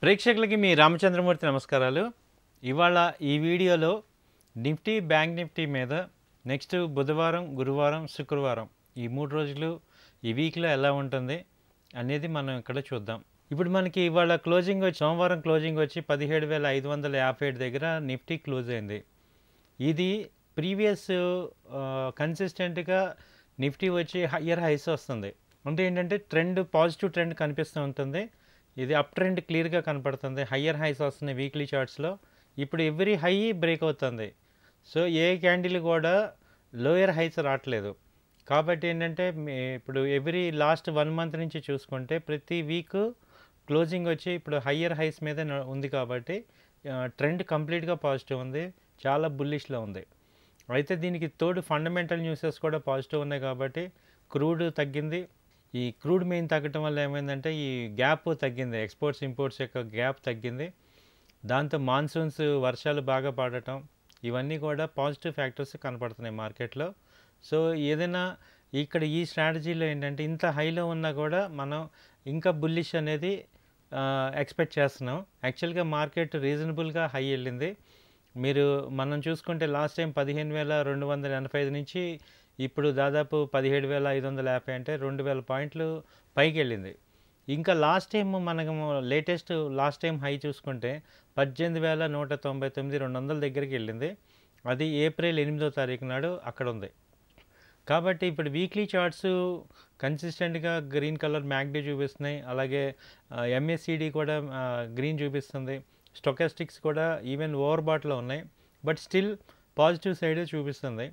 ప్రేక్షకులకి మీ రామచంద్రమూర్తి నమస్కారాలు ఇవాళ ఈ వీడియోలో నిఫ్టీ బ్యాంక్ నిఫ్టీ మీద నెక్స్ట్ బుధవారం గురువారం శుక్రవారం ఈ మూడు రోజులు ఈ వీక్లో ఎలా ఉంటుంది అనేది మనం ఇక్కడ చూద్దాం ఇప్పుడు మనకి ఇవాళ క్లోజింగ్ వచ్చి సోమవారం క్లోజింగ్ వచ్చి పదిహేడు వేల ఐదు వందల యాభై ఏడు దగ్గర నిఫ్టీ క్లోజ్ అయింది ఇది ప్రీవియస్ కన్సిస్టెంట్గా నిఫ్టీ వచ్చి హయ్యర్ హైస్ వస్తుంది అంటే ఏంటంటే ట్రెండ్ పాజిటివ్ ట్రెండ్ కనిపిస్తూ ఉంటుంది ఇది అప్ ట్రెండ్ క్లియర్గా కనపడుతుంది హయ్యర్ హైస్ వస్తున్నాయి వీక్లీ చార్ట్స్లో ఇప్పుడు ఎవ్రీ హై బ్రేక్ అవుతుంది సో ఏ క్యాండిల్ కూడా లోయర్ హైస్ రావట్లేదు కాబట్టి ఏంటంటే మీ- ఇప్పుడు ఎవ్రీ లాస్ట్ వన్ మంత్ నుంచి చూసుకుంటే ప్రతి వీక్ క్లోజింగ్ వచ్చి ఇప్పుడు హయ్యర్ హైస్ మీద న- ఉంది కాబట్టి ట్రెండ్ కంప్లీట్గా పాజిటివ్ ఉంది చాలా బుల్లిష్లో ఉంది అయితే దీనికి తోడు ఫండమెంటల్ న్యూసెస్ కూడా పాజిటివ్ ఉన్నాయి కాబట్టి క్రూడ్ తగ్గింది ఈ క్రూడ్ మెయిన్ తగ్గటం వల్ల ఏమైందంటే ఈ గ్యాప్ తగ్గింది ఎక్స్పోర్ట్స్ ఇంపోర్ట్స్ యొక్క గ్యాప్ తగ్గింది దాంతో మాన్సూన్స్ వర్షాలు బాగా పడటం ఇవన్నీ కూడా పాజిటివ్ ఫ్యాక్టర్స్ కనపడుతున్నాయి మార్కెట్లో సో ఏదైనా ఇక్కడ ఈ స్ట్రాటజీలో ఏంటంటే ఇంత హైలో ఉన్నా కూడా మనం ఇంకా బుల్లిష్ అనేది ఎక్స్పెక్ట్ చేస్తున్నాం యాక్చువల్గా మార్కెట్ రీజనబుల్గా హై వెళ్ళింది మీరు మనం చూసుకుంటే లాస్ట్ టైం పదిహేను వేల రెండు వందల ఎనభై ఐదు నుంచి ఇప్పుడు దాదాపు పదిహేడు వేల ఐదు వందల యాభై అంటే రెండు వేల పాయింట్లు పైకి వెళ్ళింది ఇంకా లాస్ట్ టైం మనము లేటెస్ట్ లాస్ట్ టైం హై చూసుకుంటే పద్దెనిమిది వేల నూట తొంభై తొమ్మిది రెండు వందల దగ్గరికి వెళ్ళింది అది ఏప్రిల్ ఎనిమిదో తారీఖు నాడు అక్కడ ఉంది కాబట్టి ఇప్పుడు వీక్లీ చార్ట్స్ కన్సిస్టెంట్గా గ్రీన్ కలర్ మ్యాగ్డీ చూపిస్తున్నాయి అలాగే ఎంఎస్సిడి కూడా గ్రీన్ చూపిస్తుంది స్టొకాస్టిక్స్ కూడా ఈవెన్ ఓవర్ బాట్లో ఉన్నాయి బట్ స్టిల్ పాజిటివ్ సైడ్ చూపిస్తుంది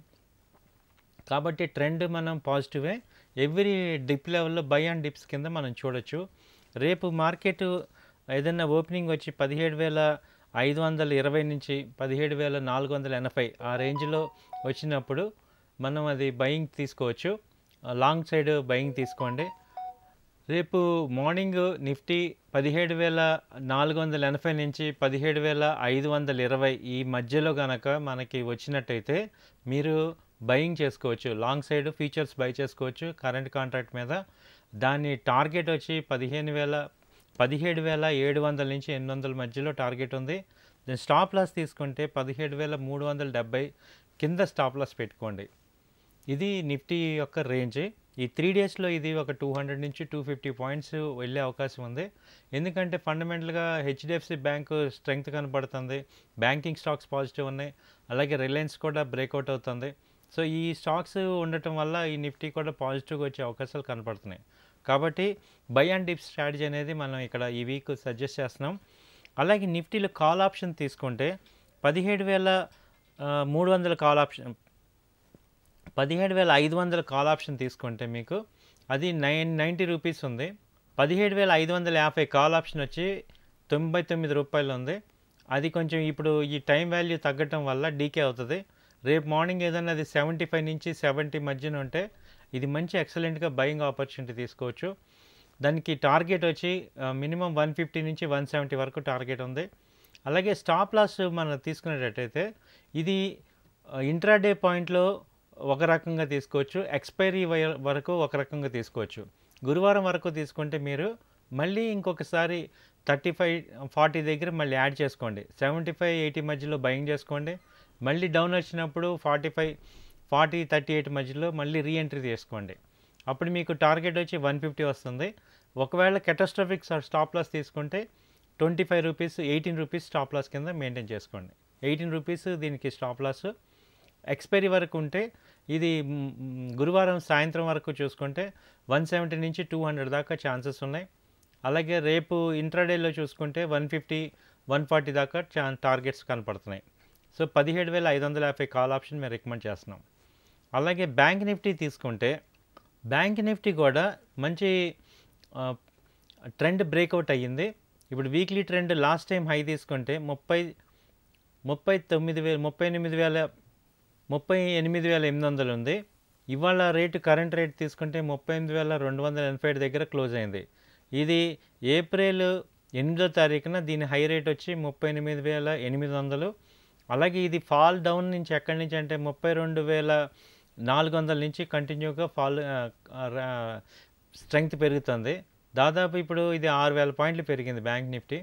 కాబట్టి ట్రెండ్ మనం పాజిటివే ఎవ్రీ డిప్ లెవెల్లో బై అండ్ డిప్స్ కింద మనం చూడొచ్చు రేపు మార్కెట్ ఏదైనా ఓపెనింగ్ వచ్చి పదిహేడు వేల ఐదు వందల ఇరవై నుంచి పదిహేడు వేల నాలుగు వందల ఎనభై ఆ రేంజ్లో వచ్చినప్పుడు మనం అది బయింగ్ తీసుకోవచ్చు లాంగ్ సైడ్ బయింగ్ తీసుకోండి రేపు మార్నింగ్ నిఫ్టీ పదిహేడు వేల నాలుగు వందల ఎనభై నుంచి పదిహేడు వేల ఐదు వందల ఇరవై ఈ మధ్యలో కనుక మనకి వచ్చినట్టయితే మీరు బయింగ్ చేసుకోవచ్చు లాంగ్ సైడ్ ఫీచర్స్ బై చేసుకోవచ్చు కరెంట్ కాంట్రాక్ట్ మీద దాని టార్గెట్ వచ్చి పదిహేను వేల పదిహేడు వేల ఏడు వందల నుంచి ఎనిమిది వందల మధ్యలో టార్గెట్ ఉంది దాని స్టాప్ లాస్ తీసుకుంటే పదిహేడు వేల మూడు వందల డెబ్బై కింద స్టాప్ లాస్ పెట్టుకోండి ఇది నిఫ్టీ యొక్క రేంజ్ ఈ త్రీ డేస్లో ఇది ఒక టూ హండ్రెడ్ నుంచి టూ ఫిఫ్టీ పాయింట్స్ వెళ్ళే అవకాశం ఉంది ఎందుకంటే ఫండమెంటల్గా హెచ్డిఎఫ్సి బ్యాంకు స్ట్రెంగ్త్ కనపడుతుంది బ్యాంకింగ్ స్టాక్స్ పాజిటివ్ ఉన్నాయి అలాగే రిలయన్స్ కూడా బ్రేక్అవుట్ అవుతుంది సో ఈ స్టాక్స్ ఉండటం వల్ల ఈ నిఫ్టీ కూడా పాజిటివ్గా వచ్చే అవకాశాలు కనపడుతున్నాయి కాబట్టి బై అండ్ డిప్ స్ట్రాటజీ అనేది మనం ఇక్కడ ఈ వీక్ సజెస్ట్ చేస్తున్నాం అలాగే నిఫ్టీలో కాల్ ఆప్షన్ తీసుకుంటే పదిహేడు వేల ఆ, మూడు వందల కాల్ ఆప్షన్ పదిహేడు వేల ఐదు వందల కాల్ ఆప్షన్ తీసుకుంటే మీకు అది నైన్ నైంటీ రూపీస్ ఉంది పదిహేడు వేల ఐదు వందల యాభై కాల్ ఆప్షన్ వచ్చి తొంభై తొమ్మిది రూపాయలు ఉంది అది కొంచెం ఇప్పుడు ఈ టైం వాల్యూ తగ్గటం వల్ల డీకే అవుతుంది రేపు మార్నింగ్ ఏదైనా అది సెవెంటీ ఫైవ్ నుంచి సెవెంటీ మధ్యన ఉంటే ఇది మంచి ఎక్సలెంట్గా బయింగ్ ఆపర్చునిటీ తీసుకోవచ్చు దానికి టార్గెట్ వచ్చి మినిమం వన్ ఫిఫ్టీ నుంచి వన్ సెవెంటీ వరకు టార్గెట్ ఉంది అలాగే స్టాప్ లాస్ మనం తీసుకునేటట్టయితే ఇది ఇంట్రాడే పాయింట్లో ఒక రకంగా తీసుకోవచ్చు ఎక్స్పైరీ వయ- వరకు ఒక రకంగా తీసుకోవచ్చు గురువారం వరకు తీసుకుంటే మీరు మళ్ళీ ఇంకొకసారి థర్టీ ఫైవ్ ఫార్టీ దగ్గర మళ్ళీ యాడ్ చేసుకోండి సెవెంటీ ఫైవ్ ఎయిటీ మధ్యలో బయింగ్ చేసుకోండి మళ్ళీ డౌన్ వచ్చినప్పుడు forty five forty thirty eight మధ్యలో మళ్ళీ రీఎంట్రీ చేసుకోండి అప్పుడు మీకు టార్గెట్ వచ్చి వన్ ఫిఫ్టీ వస్తుంది ఒకవేళ కెటాస్ట్రఫిక్ స్టాప్ లాస్ తీసుకుంటే twenty five rupees eighteen rupees stop loss కింద మెయింటైన్ చేసుకోండి ఎయిటీన్ రూపీస్ దీనికి స్టాప్ లాస్ ఎక్స్పైరీ వరకు ఉంటే ఇది మ్, మ్, గురువారం సాయంత్రం వరకు చూసుకుంటే వన్ సెవెంటీ నుంచి టూ హండ్రెడ్ దాకా ఛాన్సెస్ ఉన్నాయి అలాగే రేపు ఇంట్రాడేలో చూసుకుంటే వన్ ఫిఫ్టీ వన్ ఫార్టీ దాకా చా టార్గెట్స్ కనపడుతున్నాయి సో పదిహేడు వేల ఐదు వందల యాభై కాల్ ఆప్షన్ మేము రికమెండ్ చేస్తున్నాం అలాగే బ్యాంక్ నిఫ్టీ తీసుకుంటే బ్యాంక్ నిఫ్టీ కూడా మంచి ఆ, ట్రెండ్ బ్రేక్అవుట్ అయ్యింది ఇప్పుడు weekly trend last time high తీసుకుంటే ముప్పై ముప్పై తొమ్మిది వేల ముప్పై ఎనిమిది వేల ముప్పై ఎనిమిది వేల ఎనిమిది వందలు ఉంది ఇవాళ రేటు కరెంట్ రేట్ తీసుకుంటే ముప్పై ఎనిమిది వేల రెండు వందల ఎనభై ఏడు దగ్గర క్లోజ్ అయింది ఇది ఏప్రిల్ ఎనిమిదో తారీఖున దీని హై రేట్ వచ్చి ముప్పై ఎనిమిది వేల ఎనిమిది వందలు అలాగే ఇది ఫాల్ డౌన్ నుంచి ఎక్కడి నుంచి అంటే ముప్పై రెండు వేల నాలుగు వందల నుంచి కంటిన్యూగా ఫాల్ స్ట్రెంగ్త్ పెరుగుతుంది దాదాపు ఇప్పుడు ఇది ఆరు వేల పాయింట్లు పెరిగింది బ్యాంక్ నిఫ్టీ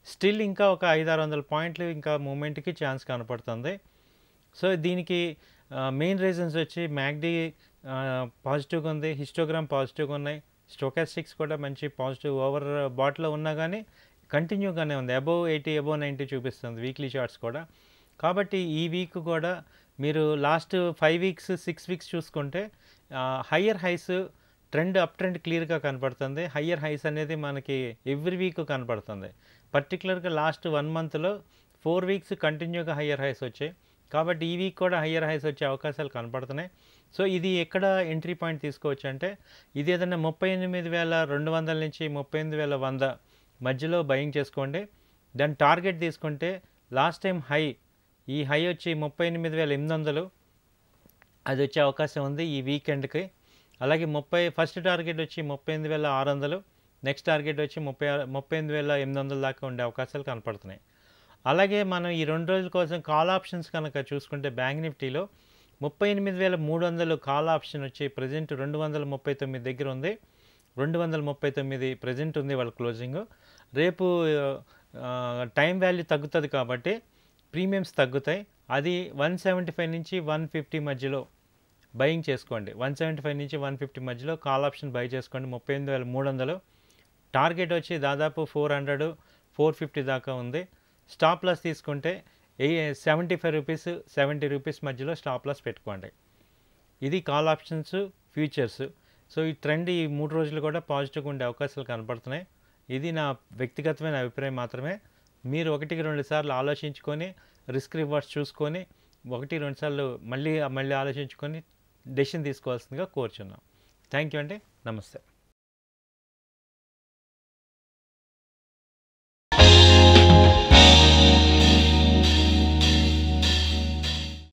స్టిల్ ఇంకా ఒక ఐదు ఆరు వందల పాయింట్లు ఇంకా మూమెంట్కి ఛాన్స్ కనపడుతుంది సో దీనికి మెయిన్ రీజన్స్ వచ్చి మ్యాగ్డీ పాజిటివ్గా ఉంది హిస్టోగ్రామ్ పాజిటివ్గా ఉన్నాయి స్టోకాస్టిక్స్ కూడా మంచి పాజిటివ్ ఓవర్ బాట్లో ఉన్నా కానీ కంటిన్యూగానే ఉంది అబోవ్ ఎయిటీ అబోవ్ నైంటీ చూపిస్తుంది వీక్లీ చార్ట్స్ కూడా కాబట్టి ఈ వీక్ కూడా మీరు last five weeks six weeks చూసుకుంటే higher highs trend up trend క్లియర్గా కనపడుతుంది హయ్యర్ హైస్ అనేది మనకి ఎవ్రీ వీక్ కనపడుతుంది పర్టికులర్గా లాస్ట్ వన్ మంత్లో ఫోర్ వీక్స్ కంటిన్యూగా హయ్యర్ హైస్ వచ్చాయి కాబట్టి ఈ వీక్ కూడా హయ్యర్ హైస్ వచ్చే అవకాశాలు కనపడుతున్నాయి సో ఇది ఎక్కడ ఎంట్రీ పాయింట్ తీసుకోవచ్చు అంటే ఇది ఏదైనా ముప్పై ఎనిమిది వేల రెండు వందల నుంచి ముప్పై ఎనిమిది వేల వంద మధ్యలో బయింగ్ చేసుకోండి దాని టార్గెట్ తీసుకుంటే లాస్ట్ టైం హై ఈ హై వచ్చి ముప్పై ఎనిమిది వేల ఎనిమిది వందలు అది వచ్చే అవకాశం ఉంది ఈ వీకెండ్కి అలాగే ముప్పై ఫస్ట్ టార్గెట్ వచ్చి ముప్పై ఎనిమిది వేల ఆరు వందలు నెక్స్ట్ టార్గెట్ వచ్చి ముప్పై ఆరు ముప్పై ఎనిమిది వేల ఎనిమిది వందల దాకా ఉండే అవకాశాలు కనపడుతున్నాయి అలాగే మనం ఈ రెండు రోజుల కోసం కాల్ ఆప్షన్స్ కనుక చూసుకుంటే బ్యాంక్ నిఫ్టీలో ముప్పై ఎనిమిది వేల మూడు వందలు కాల్ ఆప్షన్ వచ్చి ప్రజెంట్ రెండు వందల ముప్పై తొమ్మిది దగ్గర ఉంది రెండు వందల ముప్పై తొమ్మిది ప్రజెంట్ ఉంది వాళ్ళ క్లోజింగ్ రేపు టైం వాల్యూ తగ్గుతుంది కాబట్టి ప్రీమియమ్స్ తగ్గుతాయి అది వన్ సెవెంటీ ఫైవ్ నుంచి వన్ ఫిఫ్టీ మధ్యలో బయింగ్ చేసుకోండి వన్ సెవెంటీ ఫైవ్ నుంచి వన్ ఫిఫ్టీ మధ్యలో కాల్ ఆప్షన్ బై చేసుకోండి ముప్పై ఎనిమిది వేల మూడు వందలు టార్గెట్ వచ్చి దాదాపు ఫోర్ హండ్రెడ్ ఫోర్ ఫిఫ్టీ దాకా ఉంది స్టాప్ లాస్ తీసుకుంటే ఏ seventy five rupees seventy rupees మధ్యలో స్టాప్ లాస్ పెట్టుకోండి ఇది కాల్ ఆప్షన్స్ ఫ్యూచర్స్ సో ఈ ట్రెండ్ ఈ మూడు రోజులు కూడా పాజిటివ్గా ఉండే అవకాశాలు కనపడుతున్నాయి ఇది నా వ్యక్తిగతమైన అభిప్రాయం మాత్రమే మీరు ఒకటికి రెండు సార్లు ఆలోచించుకొని రిస్క్ రివార్డ్స్ చూసుకొని ఒకటి రెండు సార్లు మళ్ళీ మళ్ళీ ఆలోచించుకొని డెసిషన్ తీసుకోవాల్సిందిగా కోరుచున్నాం థ్యాంక్ యూ అండి నమస్తే